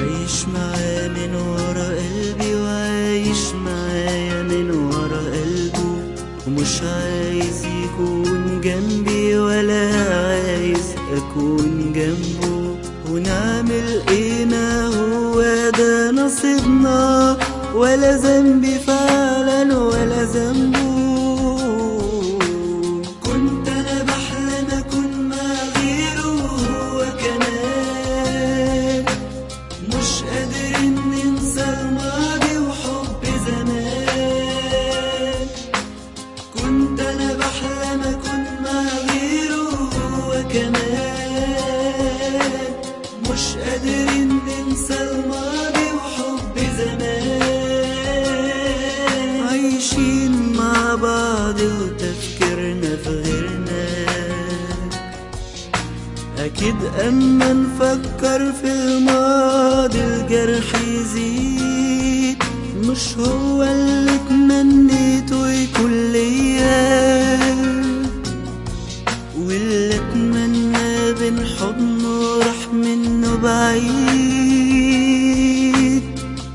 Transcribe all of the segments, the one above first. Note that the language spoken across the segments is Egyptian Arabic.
عايش معاه من ورا قلبي وعايش معايا من ورا قلبه ومش عايز يكون جنبي ولا عايز أكون جنبه ونعمل ايه ما هو ده نصيبنا ولا ذنبي فعلا ولا ذنبه كنت انا بحلم اكون مع غيره وهو كمان مش قادر اني انسى الماضي وحب زمان كنت انا بحلم اكون مع غيره وهو كمان مش قادر اني انسى الماضي وحب زمان عايشين مع بعض وتفكيرنا في غيرنا أكيد أما نفكر في الماضي الجرح يزيد مش هو اللي تمنيته يكون ليا واللي اتمنى بين حضنه راح منه بعيد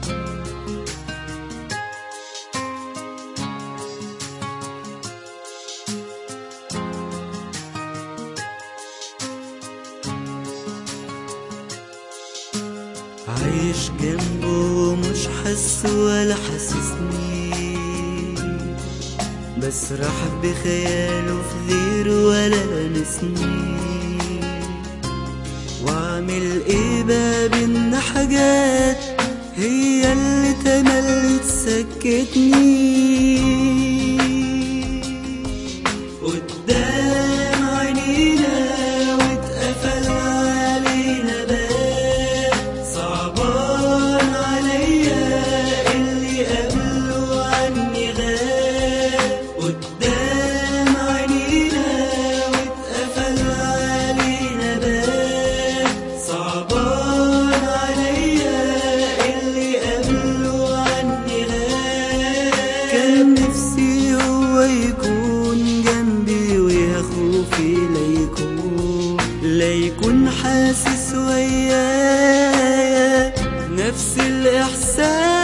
عايش جنبه مش حس ولا حسسني بسرح بخياله في غيره ولا لمسني واعمل ايه بقى بينا حاجات هي اللي تملي تسكتني قدام عينينا واتقفل علينا باب صعبان عليا اللي قبله عني غاب قدام عينينا واتقفل علينا باب صعبان عليا اللي قبله عني غاب كان نفسي هو يكون جنبي ويا خوفي لا يكون لا يكون حاسس ويايا نفس الإحساس